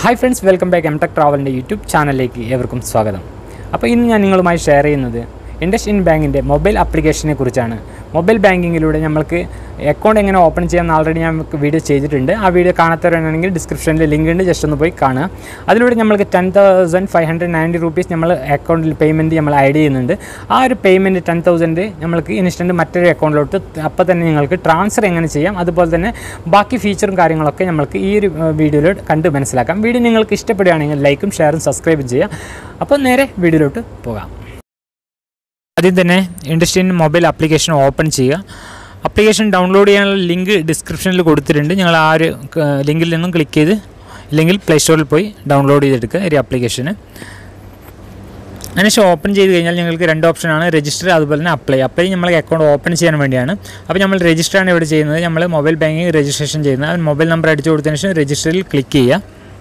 hi friends welcome back M tech ട്രാവലിൻ്റെ YouTube ചാനലിലേക്ക് ഏവർക്കും സ്വാഗതം അപ്പോൾ ഇന്ന് ഞാൻ നിങ്ങളുമായി ഷെയർ ചെയ്യുന്നത് ഇൻഡസ് ഇൻ ബാങ്കിൻ്റെ മൊബൈൽ ആപ്ലിക്കേഷനെ കുറിച്ചാണ് മൊബൈൽ ബാങ്കിങ്ങിലൂടെ നമ്മൾക്ക് അക്കൗണ്ട് എങ്ങനെ ഓപ്പൺ ചെയ്യാമെന്ന് ആൾറെഡി ഞാൻ വീഡിയോ ചെയ്തിട്ടുണ്ട് ആ വീഡിയോ കാണാത്തവരാണെങ്കിൽ ഡിസ്ക്രിപ്ഷനിൽ ലിങ്ക് ഉണ്ട് ജസ്റ്റ് ഒന്ന് പോയി കാണുക അതിലൂടെ നമ്മൾക്ക് ten thousand five hundred ninety rupees നമ്മൾ അക്കൗണ്ടിൽ പേയ്മെൻറ്റ് നമ്മൾ ആഡ് ചെയ്യുന്നുണ്ട് ആ ഒരു പേയ്മെൻറ്റ് ടെൻ തൗസൻഡ് നമ്മൾക്ക് ഇൻസ്റ്റൻറ്റ് മറ്റൊരു അക്കൗണ്ടിലോട്ട് അപ്പോൾ തന്നെ നിങ്ങൾക്ക് ട്രാൻസ്ഫർ എങ്ങനെ ചെയ്യാം അതുപോലെ തന്നെ ബാക്കി ഫീച്ചറും കാര്യങ്ങളൊക്കെ നമ്മൾക്ക് ഈ ഒരു വീഡിയോയിൽ കണ്ട് മനസ്സിലാക്കാം വീഡിയോ നിങ്ങൾക്ക് ഇഷ്ടപ്പെടുകയാണെങ്കിൽ ലൈക്കും ഷെയറും സബ്സ്ക്രൈബും ചെയ്യാം അപ്പോൾ നേരെ വീഡിയോയിലോട്ട് പോകാം ആദ്യം തന്നെ ഇൻഡസ്ട്രിയൻ മൊബൈൽ ആപ്ലിക്കേഷൻ ഓപ്പൺ ചെയ്യുക ആപ്ലിക്കേഷൻ ഡൗൺലോഡ് ചെയ്യാനുള്ള ലിങ്ക് ഡിസ്ക്രിപ്ഷനിൽ കൊടുത്തിട്ടുണ്ട് നിങ്ങൾ ആ ഒരു ലിങ്കിൽ നിന്നും ക്ലിക്ക് ചെയ്ത് ഇല്ലെങ്കിൽ പ്ലേ സ്റ്റോറിൽ പോയി ഡൗൺലോഡ് ചെയ്തെടുക്കുക ഈ ആപ്ലിക്കേഷന് അതിനുശേഷം ഓപ്പൺ ചെയ്ത് കഴിഞ്ഞാൽ നിങ്ങൾക്ക് രണ്ട് ഓപ്ഷനാണ് രജിസ്റ്റർ അതുപോലെ തന്നെ അപ്ലൈ അപ്ലൈ നമ്മൾ അക്കൗണ്ട് ഓപ്പൺ ചെയ്യാൻ വേണ്ടിയാണ് അപ്പോൾ നമ്മൾ രജിസ്റ്റർ ആണ് ഇവിടെ ചെയ്യുന്നത് നമ്മൾ മൊബൈൽ ബാങ്കിങ് രജിസ്ട്രേഷൻ ചെയ്യുന്നത് മൊബൈൽ നമ്പർ അടിച്ചു കൊടുത്തതിന് ശേഷം രജിസ്റ്ററിൽ ക്ലിക്ക് ചെയ്യുക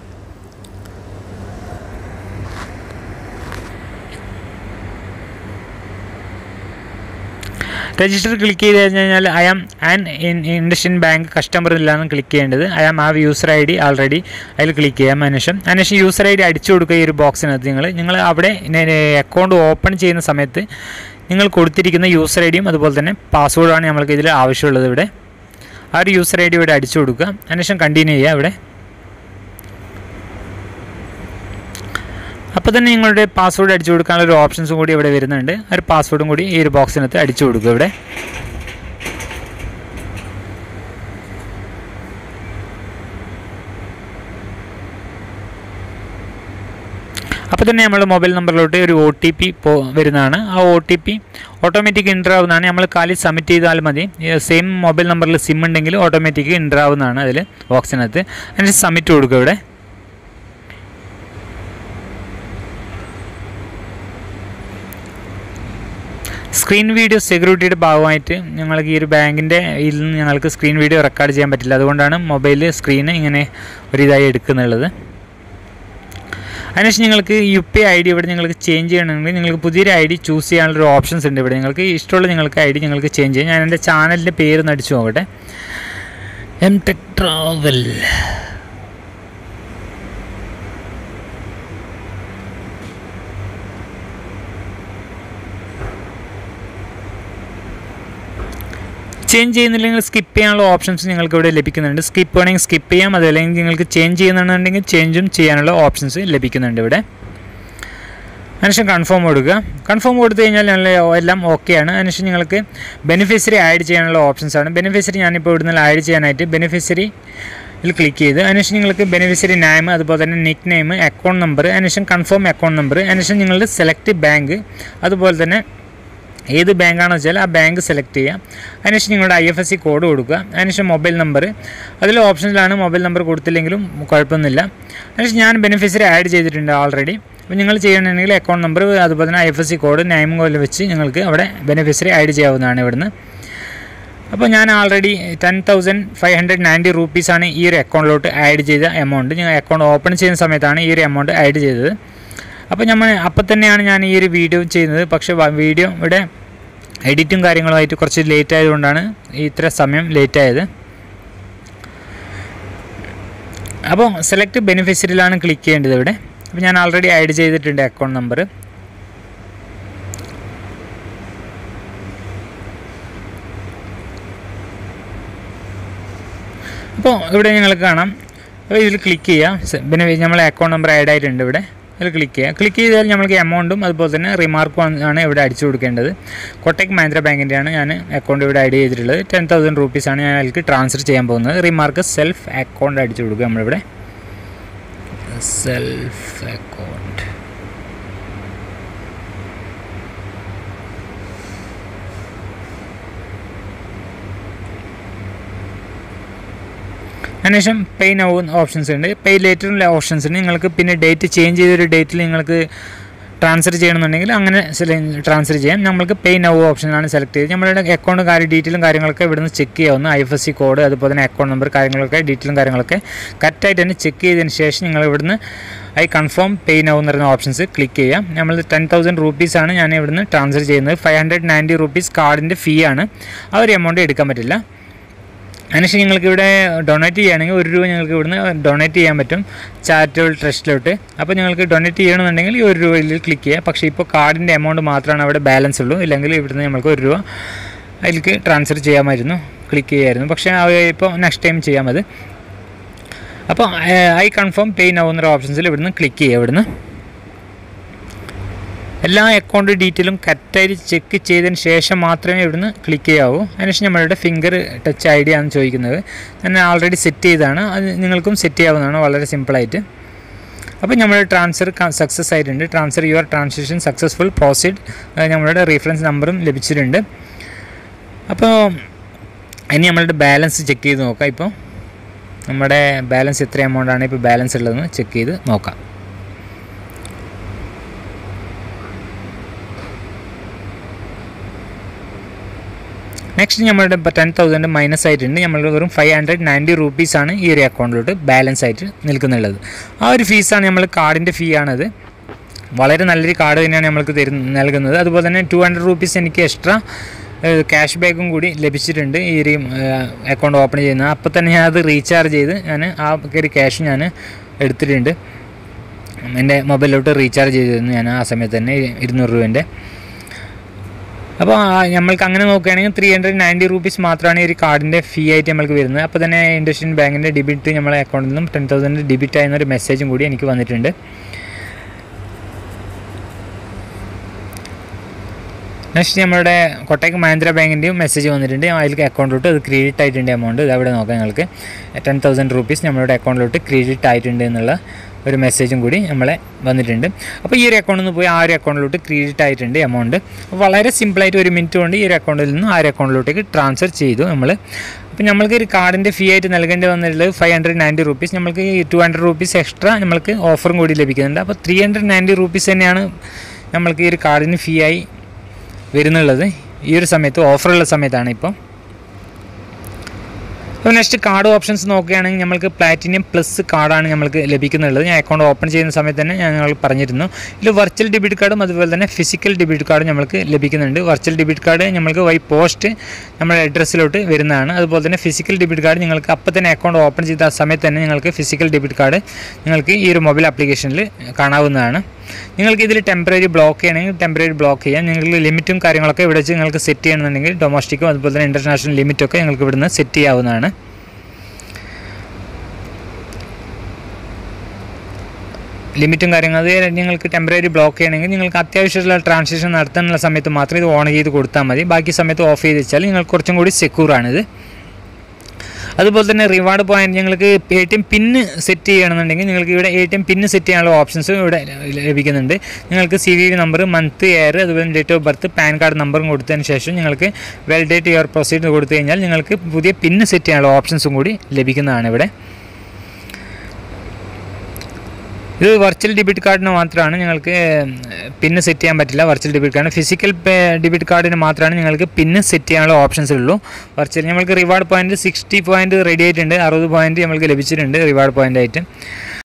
രജിസ്റ്റർ ക്ലിക്ക് ചെയ്ത് കഴിഞ്ഞാൽ I am an IndusInd bank customer ഇല്ലാന്ന് ക്ലിക്ക് ചെയ്യേണ്ടത് I am have user I D already അതിൽ ക്ലിക്ക് ചെയ്യാം അതിനുശേഷം അതിനുശേഷം യൂസർ ഐ ഡി അടിച്ചു കൊടുക്കുക ഈ ഒരു ബോക്സിനകത്ത് നിങ്ങൾ നിങ്ങൾ അവിടെ അക്കൗണ്ട് ഓപ്പൺ ചെയ്യുന്ന സമയത്ത് നിങ്ങൾ കൊടുത്തിരിക്കുന്ന യൂസർ ഐ ഡിയും അതുപോലെ തന്നെ പാസ്വേഡാണ് നമ്മൾക്ക് ഇതിൽ ആവശ്യമുള്ളത് ഇവിടെ ആ ഒരു യൂസർ ഐ ഡി ഇവിടെ അടിച്ചു കൊടുക്കുക അതിനുശേഷം കണ്ടിന്യൂ ചെയ്യുക ഇവിടെ അപ്പോൾ തന്നെ നിങ്ങളുടെ പാസ്വേഡ് അടിച്ചു കൊടുക്കാനുള്ള ഒരു ഓപ്ഷൻസും കൂടി ഇവിടെ വരുന്നുണ്ട് ആ ഒരു പാസ്വേഡും കൂടി ഈ ഒരു ബോക്സിനകത്ത് അടിച്ചു കൊടുക്കുക ഇവിടെ അപ്പോൾ തന്നെ നമ്മൾ മൊബൈൽ നമ്പറിലോട്ട് ഒരു ഒ ടി പി പോ വരുന്നതാണ് ആ O T P automatic enter ആവുന്നതാണ് നമ്മൾ കാലി സബ്മിറ്റ് ചെയ്താൽ മതി സെയിം മൊബൈൽ നമ്പറിൽ സിം ഉണ്ടെങ്കിൽ ഓട്ടോമാറ്റിക് എൻ്റർ ആവുന്നതാണ് അതിൽ ബോക്സിനകത്ത് അതിന് സബ്മിറ്റ് കൊടുക്കുക ഇവിടെ സ്ക്രീൻ വീഡിയോ സെക്യൂരിറ്റിയുടെ ഭാഗമായിട്ട് ഞങ്ങൾക്ക് ഈ ഒരു ബാങ്കിൻ്റെ ഇതിൽ നിന്ന് ഞങ്ങൾക്ക് സ്ക്രീൻ വീഡിയോ റെക്കോർഡ് ചെയ്യാൻ പറ്റില്ല അതുകൊണ്ടാണ് മൊബൈൽ സ്ക്രീൻ ഇങ്ങനെ ഒരു ഇതായി എടുക്കുന്നുള്ളത് അതിനുശേഷം നിങ്ങൾക്ക് യു പി ഐ ഡി ഇവിടെ നിങ്ങൾക്ക് ചേഞ്ച് ചെയ്യണമെങ്കിൽ നിങ്ങൾക്ക് പുതിയൊരു ഐ ഡി ചൂസ് ചെയ്യാനുള്ള ഓപ്ഷൻസ് ഉണ്ട് ഇവിടെ നിങ്ങൾക്ക് ഇഷ്ടമുള്ള നിങ്ങൾക്ക് ഐ ഡി നിങ്ങൾക്ക് ചേഞ്ച് ചെയ്യാം ഞാൻ എൻ്റെ ചാനലിൻ്റെ പേര് ഒന്ന് അടിച്ചു നോക്കട്ടെ എം ടെക് ട്രാവൽ ചേഞ്ച് ചെയ്യുന്നില്ലെങ്കിൽ സ്കിപ്പ് ചെയ്യാനുള്ള ഓപ്ഷൻസ് നിങ്ങൾക്ക് ഇവിടെ ലഭിക്കുന്നുണ്ട് സ്കിപ്പ് വേണമെങ്കിൽ സ്കിപ്പ് ചെയ്യാം അതല്ലെങ്കിൽ നിങ്ങൾക്ക് ചേഞ്ച് ചെയ്യുന്നുണ്ടെങ്കിൽ ചേഞ്ചും ചെയ്യാനുള്ള ഓപ്ഷൻസ് ലഭിക്കുന്നുണ്ട് ഇവിടെ അതിനുശേഷം കൺഫേം കൊടുക്കുക കൺഫേം കൊടുത്തു കഴിഞ്ഞാൽ ഞങ്ങൾ എല്ലാം ഓക്കെയാണ് അതിനുശേഷം നിങ്ങൾക്ക് ബെനിഫിഷ്യറി ആഡ് ചെയ്യാനുള്ള ഓപ്ഷൻസ് ആണ് ബെനിഫിഷ്യറി ഞാനിപ്പോൾ ഇവിടുന്ന് ആഡ് ചെയ്യാനായിട്ട് ബെനിഫിഷ്യറി ിൽ ക്ലിക്ക് ചെയ്ത് അതിനുശേഷം നിങ്ങൾക്ക് ബെനിഫിഷ്യറി നെയിം അതുപോലെ തന്നെ നിക് നെയിം അക്കൗണ്ട് നമ്പർ അതിനുശേഷം കൺഫേം അക്കൗണ്ട് നമ്പർ അതിനുശേഷം നിങ്ങളുടെ സെലക്ട് ബാങ്ക് അതുപോലെ തന്നെ ഏത് ബാങ്കാണെന്ന് വെച്ചാൽ ആ ബാങ്ക് സെലക്ട് ചെയ്യുക അതിനുശേഷം നിങ്ങളുടെ I F S C code കൊടുക്കുക അതിനുശേഷം മൊബൈൽ നമ്പർ അതിൽ ഓപ്ഷനിലാണ് മൊബൈൽ നമ്പർ കൊടുത്തില്ലെങ്കിലും കുഴപ്പമൊന്നുമില്ല അതിനുശേഷം ഞാൻ ബെനിഫിഷ്യറി ആഡ് ചെയ്തിട്ടുണ്ട് ഓൾറെഡി അപ്പോൾ നിങ്ങൾ ചെയ്യണമെങ്കിൽ അക്കൗണ്ട് നമ്പർ അതുപോലെ തന്നെ I F S C code നെയിമും കോലും വെച്ച് നിങ്ങൾക്ക് അവിടെ ബെനിഫിഷ്യറി ആഡ് ചെയ്യാവുന്നതാണ് ഇവിടുന്ന് അപ്പോൾ ഞാൻ already ten thousand five hundred ninety റുപ്പീസാണ് ഈ ഒരു അക്കൗണ്ടിലോട്ട് ആഡ് ചെയ്ത എമൗണ്ട് ഞാൻ അക്കൗണ്ട് ഓപ്പൺ ചെയ്യുന്ന സമയത്താണ് ഈ ഒരു എമൗണ്ട് ആഡ് ചെയ്തത് അപ്പോൾ നമ്മൾ അപ്പം തന്നെയാണ് ഞാൻ ഈ ഒരു വീഡിയോ ചെയ്യുന്നത് പക്ഷേ വീഡിയോ ഇവിടെ എഡിറ്റും കാര്യങ്ങളുമായിട്ട് കുറച്ച് ലേറ്റ് ആയതുകൊണ്ടാണ് ഇത്ര സമയം ലേറ്റ് ആയത് അപ്പോൾ സെലക്ട് ബെനിഫിഷ്യറിയിലാണ് ക്ലിക്ക് ചെയ്യേണ്ടത് ഇവിടെ അപ്പോൾ ഞാൻ ആൾറെഡി ആഡ് ചെയ്തിട്ടുണ്ട് അക്കൗണ്ട് നമ്പർ അപ്പോൾ ഇവിടെ നിങ്ങൾക്ക് കാണാം അപ്പോൾ ഇതിൽ ക്ലിക്ക് ചെയ്യാം ബെനിഫി നമ്മളെ അക്കൗണ്ട് നമ്പർ ആഡ് ആയിട്ടുണ്ട് ഇവിടെ അതിൽ ക്ലിക്ക് ചെയ്യുക ക്ലിക്ക് ചെയ്താൽ നമ്മൾക്ക് എമൗണ്ടും അതുപോലെ തന്നെ റിമാർക്കും ആണ് ഇവിടെ അടിച്ചു കൊടുക്കേണ്ടത് കൊട്ടക് മഹീന്ദ്ര ബാങ്കിൻ്റെയാണ് ഞാൻ അക്കൗണ്ട് ഇവിടെ ആഡ് ചെയ്തിട്ടുള്ളത് ടെൻ തൗസൻഡ് റുപ്പീസാണ് ഞാൻ അതിലേക്ക് ട്രാൻസ്ഫർ ചെയ്യാൻ പോകുന്നത് റിമാർക്ക് സെൽഫ് അക്കൗണ്ട് അടിച്ചു കൊടുക്കുക നമ്മളിവിടെ സെൽഫ് അക്കൗണ്ട് അതിനുശേഷം പേ നൗ ഓപ്ഷൻസ് ഉണ്ട് പേ ലേറ്റർ ഓപ്ഷൻസ് ഉണ്ട് നിങ്ങൾക്ക് പിന്നെ ഡേറ്റ് ചേഞ്ച് ചെയ്തൊരു ഡേറ്റിൽ നിങ്ങൾക്ക് ട്രാൻസ്ഫർ ചെയ്യണമെന്നുണ്ടെങ്കിൽ അങ്ങനെ ട്രാൻസ്ഫർ ചെയ്യാം നമ്മൾക്ക് പേ നൗ ഓപ്ഷനാണ് സെലക്ട് ചെയ്ത് നമ്മളുടെ അക്കൗണ്ട് കാര്യം ഡീറ്റെയിലും കാര്യങ്ങളൊക്കെ ഇവിടുന്ന് ചെക്ക് ചെയ്യാവുന്ന I F S C code അതുപോലെ തന്നെ അക്കൗണ്ട് നമ്പർ കാര്യങ്ങളൊക്കെ ഡീറ്റെയിലും കാര്യങ്ങളൊക്കെ കറക്റ്റായിട്ട് തന്നെ ചെക്ക് ചെയ്തതിന് ശേഷം നിങ്ങൾ ഇവിടുന്ന് ഐ കൺഫേം പേ നൗ എന്ന് പറയുന്ന ഓപ്ഷൻസ് ക്ലിക്ക് ചെയ്യാം നമ്മൾ ടെൻ തൗസൻഡ് റുപ്പീസാണ് ഞാൻ ഇവിടുന്ന് ട്രാൻസ്ഫർ ചെയ്യുന്നത് ഫൈവ് ഹൺഡ്രഡ് നയൻറ്റി റുപ്പീസ് കാർഡിൻ്റെ ഫീ ആണ് ആ ഒരു എമൗണ്ട് എടുക്കാൻ പറ്റില്ല അതിനുശേഷം നിങ്ങൾക്ക് ഇവിടെ ഡൊണേറ്റ് ചെയ്യുകയാണെങ്കിൽ ഒരു രൂപ നിങ്ങൾക്ക് ഇവിടുന്ന് ഡൊണേറ്റ് ചെയ്യാൻ പറ്റും ചാരിറ്റബിൾ ട്രസ്റ്റിലോട്ട് അപ്പോൾ നിങ്ങൾക്ക് ഡൊണേറ്റ് ചെയ്യണമെന്നുണ്ടെങ്കിൽ ഈ ഒരു രൂപയിൽ ക്ലിക്ക് ചെയ്യുക പക്ഷേ ഇപ്പോൾ കാർഡിൻ്റെ എമൗണ്ട് മാത്രമാണ് അവിടെ ബാലൻസ് ഉള്ളൂ ഇല്ലെങ്കിൽ ഇവിടുന്ന് നമുക്ക് ഒരു രൂപ അതിലേക്ക് ട്രാൻസ്ഫർ ചെയ്യാമായിരുന്നു ക്ലിക്ക് ചെയ്യാമായിരുന്നു പക്ഷേ അത് ഇപ്പോൾ നെക്സ്റ്റ് ടൈം ചെയ്യാം അത് അപ്പോൾ ഐ കൺഫേം പേ നൗ എന്നൊരു ഓപ്ഷൻസിൽ ഇവിടുന്ന് ക്ലിക്ക് ചെയ്യുക ഇവിടുന്ന് എല്ലാ അക്കൗണ്ട് ഡീറ്റെയിലും കറക്റ്റായിട്ട് ചെക്ക് ചെയ്തതിന് ശേഷം മാത്രമേ ഇവിടുന്ന് ക്ലിക്ക് ചെയ്യാവൂ അതിനുശേഷം നമ്മളുടെ ഫിംഗർ ടച്ച് ഐ ഡി ആണ് ചോദിക്കുന്നത് ഞാൻ ആൾറെഡി സെറ്റ് ചെയ്താണ് അത് നിങ്ങൾക്കും സെറ്റ് ചെയ്യാവുന്നതാണ് വളരെ സിമ്പിളായിട്ട് അപ്പോൾ നമ്മുടെ ട്രാൻസ്ഫർ സക്സസ് ആയിട്ടുണ്ട് transfer your transaction successful proceed നമ്മളുടെ റീഫറൻസ് നമ്പറും ലഭിച്ചിട്ടുണ്ട് അപ്പോൾ ഇനി നമ്മളുടെ ബാലൻസ് ചെക്ക് ചെയ്ത് നോക്കാം ഇപ്പോൾ നമ്മുടെ ബാലൻസ് എത്ര എമൗണ്ടാണ് ഇപ്പോൾ ബാലൻസ് ഉള്ളതെന്ന് ചെക്ക് ചെയ്ത് നോക്കാം നെക്സ്റ്റ് നമ്മളുടെ ഇപ്പോൾ ടെൻ തൗസൻഡ് മൈനസ് ആയിട്ടുണ്ട് നമ്മൾ വെറും ഫൈവ് ഹൺഡ്രഡ് നയൻറ്റി റുപ്പീസാണ് ഈ ഒരു അക്കൗണ്ടിലോട്ട് ബാലൻസ് ആയിട്ട് നിൽക്കുന്നുള്ളത് ആ ഒരു ഫീസാണ് നമ്മൾ കാർഡിൻ്റെ ഫീ ആണത് വളരെ നല്ലൊരു കാർഡ് തന്നെയാണ് നമ്മൾക്ക് തരുന്ന നൽകുന്നത് അതുപോലെ തന്നെ ടു ഹൺഡ്രഡ് റുപ്പീസ് എനിക്ക് എക്സ്ട്രാ ക്യാഷ് ബാക്കും കൂടി ലഭിച്ചിട്ടുണ്ട് ഈ ഒരു അക്കൗണ്ട് ഓപ്പൺ ചെയ്യുന്നത് അപ്പോൾ തന്നെ ഞാൻ അത് റീചാർജ് ചെയ്ത് ഞാൻ ആ ഒരു ക്യാഷ് ഞാൻ എടുത്തിട്ടുണ്ട് എൻ്റെ മൊബൈലിലോട്ട് റീചാർജ് ചെയ്തിരുന്നു ഞാൻ ആ സമയത്ത് തന്നെ ഇരുന്നൂറ് രൂപേൻ്റെ അപ്പോൾ നമ്മൾക്ക് അങ്ങനെ നോക്കുകയാണെങ്കിൽ ത്രീ ഹൺഡ്രഡ് നയൻറ്റി റുപ്പീസ് മാത്രമാണ് ഈ ഒരു കാർഡിൻ്റെ ഫീ ആയിട്ട് നമ്മൾക്ക് വരുന്നത് അപ്പോൾ തന്നെ ഇൻഡസ്ട്രിയൻ ബാങ്കിൻ്റെ ഡെബിറ്റ് നമ്മളെ അക്കൗണ്ടിൽ നിന്നും ടെൻ തൗസൻഡ് ഡെബിറ്റ് ആയെന്നൊരു മെസ്സേജും കൂടി എനിക്ക് വന്നിട്ടുണ്ട് നെക്സ്റ്റ് നമ്മുടെ കോട്ടയ്ക്ക് മഹേന്ദ്ര ബാങ്കിൻ്റെയും മെസ്സേജ് വന്നിട്ടുണ്ട് അതിലേക്ക് അക്കൗണ്ടിലോട്ട് അത് ക്രെഡിറ്റ് ആയിട്ടുണ്ട് എമൗണ്ട് ഇത് അവിടെ നോക്കാം നിങ്ങൾക്ക് ടെൻ തൗസൻഡ് റുപ്പീസ് നമ്മളുടെ അക്കൗണ്ടിലോട്ട് ക്രെഡിറ്റ് ആയിട്ടുണ്ട് എന്നുള്ള ഒരു മെസ്സേജും കൂടി നമ്മളെ വന്നിട്ടുണ്ട് അപ്പോൾ ഈ ഒരു അക്കൗണ്ടിൽ നിന്ന് പോയി ആ ഒരു അക്കൗണ്ടിലോട്ട് ക്രെഡിറ്റ് ആയിട്ടുണ്ട് എമൗണ്ട് വളരെ സിമ്പിളായിട്ട് ഒരു മിനിറ്റ് കൊണ്ട് ഈ ഒരു അക്കൗണ്ടിൽ നിന്ന് ആ ഒരു അക്കൗണ്ടിലോട്ടേക്ക് ട്രാൻസ്ഫർ ചെയ്തു നമ്മൾ അപ്പോൾ നമ്മൾക്ക് ഒരു കാർഡിൻ്റെ ഫീ ആയിട്ട് നൽകേണ്ടി വന്നിട്ടുള്ളത് ഫൈവ് ഹൺഡ്രഡ് നയൻറ്റി റുപ്പീസ് നമ്മൾക്ക് ഈ ടു ഹൺഡ്രഡ് റുപ്പീസ് എക്സ്ട്രാ നമ്മൾക്ക് ഓഫറും കൂടി ലഭിക്കുന്നുണ്ട് അപ്പോൾ ത്രീ ഹൺഡ്രഡ് നയൻറ്റി റുപ്പീസ് തന്നെയാണ് നമ്മൾക്ക് ഈ ഒരു കാർഡിന് ഫീ ആയി വരുന്നുള്ളത് ഈ ഒരു സമയത്ത് ഓഫറുള്ള സമയത്താണ് ഇപ്പോൾ അപ്പോൾ നെക്സ്റ്റ് കാർഡ് ഓപ്ഷൻസ് നോക്കുകയാണെങ്കിൽ നമ്മൾക്ക് പ്ലാറ്റിനിയം പ്ലസ് കാർഡാണ് നമ്മൾക്ക് ലഭിക്കുന്നുള്ളത് ഞാൻ അക്കൗണ്ട് ഓപ്പൺ ചെയ്യുന്ന സമയത്ത് തന്നെ ഞാൻ നിങ്ങൾ പറഞ്ഞിരുന്നു ഇതിൽ വെർച്വൽ ഡെബിറ്റ് കാർഡും അതുപോലെ തന്നെ ഫിസിക്കൽ ഡെബിറ്റ് കാർഡും നമ്മൾക്ക് ലഭിക്കുന്നുണ്ട് വെർച്വൽ ഡെബിറ്റ് കാർഡ് നമ്മൾക്ക് വൈ പോസ്റ്റ് നമ്മുടെ അഡ്രസ്സിലോട്ട് വരുന്നതാണ് അതുപോലെ തന്നെ ഫിസിക്കൽ ഡെബിറ്റ് കാർഡ് നിങ്ങൾക്ക് അപ്പോൾ തന്നെ അക്കൗണ്ട് ഓപ്പൺ ചെയ്ത ആ സമയത്ത് തന്നെ നിങ്ങൾക്ക് ഫിസിക്കൽ ഡെബിറ്റ് കാർഡ് നിങ്ങൾക്ക് ഈ ഒരു മൊബൈൽ ആപ്ലിക്കേഷനിൽ കാണാവുന്നതാണ് നിങ്ങൾക്ക് ഇതിൽ ടെമ്പററി ബ്ലോക്ക് ചെയ്യണമെങ്കിൽ ടെമ്പററി ബ്ലോക്ക് ചെയ്യാം നിങ്ങൾക്ക് ലിമിറ്റും കാര്യങ്ങളൊക്കെ ഇവിടെ വെച്ച് നിങ്ങൾക്ക് സെറ്റ് ചെയ്യണമെന്നുണ്ടെങ്കിൽ ഡൊമസ്റ്റിക്കും അതുപോലെ തന്നെ ഇൻ്റർനാഷണൽ ലിമിറ്റൊക്കെ നിങ്ങൾക്ക് ഇവിടുന്ന് സെറ്റ് ചെയ്യാവുന്നതാണ് ലിമിറ്റും കാര്യങ്ങളും അത് നിങ്ങൾക്ക് ടെമ്പററി ബ്ലോക്ക് ചെയ്യണമെങ്കിൽ നിങ്ങൾക്ക് അത്യാവശ്യമുള്ള ട്രാൻസാക്ഷൻ നടത്താനുള്ള സമയത്ത് മാത്രം ഇത് ഓൺ ചെയ്ത് കൊടുത്താൽ മതി ബാക്കി സമയത്ത് ഓഫ് ചെയ്ത് വെച്ചാൽ നിങ്ങൾക്ക് കുറച്ചും കൂടി സെക്യൂറാണിത് അതുപോലെ തന്നെ റിവാർഡ് പോയിന്റ് നിങ്ങൾക്ക് A T M pin set ചെയ്യണമെന്നുണ്ടെങ്കിൽ നിങ്ങൾക്ക് ഇവിടെ A T M pin set ചെയ്യാനുള്ള ഓപ്ഷൻസ് ഇവിടെ ലഭിക്കുന്നുണ്ട് നിങ്ങൾക്ക് C V V number month year അതുപോലെ date of birth PAN card നമ്പറും കൊടുത്തതിന് ശേഷം നിങ്ങൾക്ക് വാലിഡേറ്റ് യുവർ പ്രൊസീഡ് കൊടുത്തു കഴിഞ്ഞാൽ നിങ്ങൾക്ക് പുതിയ പിന്ന് സെറ്റ് ചെയ്യാനുള്ള ഓപ്ഷൻസും കൂടി ലഭിക്കുന്നതാണ് ഇവിടെ ഇത് വെർച്വൽ ഡെബിറ്റ് കാർഡിന് മാത്രമാണ് നിങ്ങൾക്ക് പിന്ന് സെറ്റ് ചെയ്യാൻ പറ്റില്ല virtual debit card physical debit കാർഡിന് മാത്രമാണ് നിങ്ങൾക്ക് പിന്ന് സെറ്റ് ചെയ്യാനുള്ള ഓപ്ഷൻസ് ഉള്ളൂ വെർച്വൽ നമ്മൾക്ക് reward point sixty point ready ആയിട്ടുണ്ട് അറുപത് പോയിന്റ് നമ്മൾക്ക് ലഭിച്ചിട്ടുണ്ട് റിവാർഡ് പോയിന്റ് ആയിട്ട്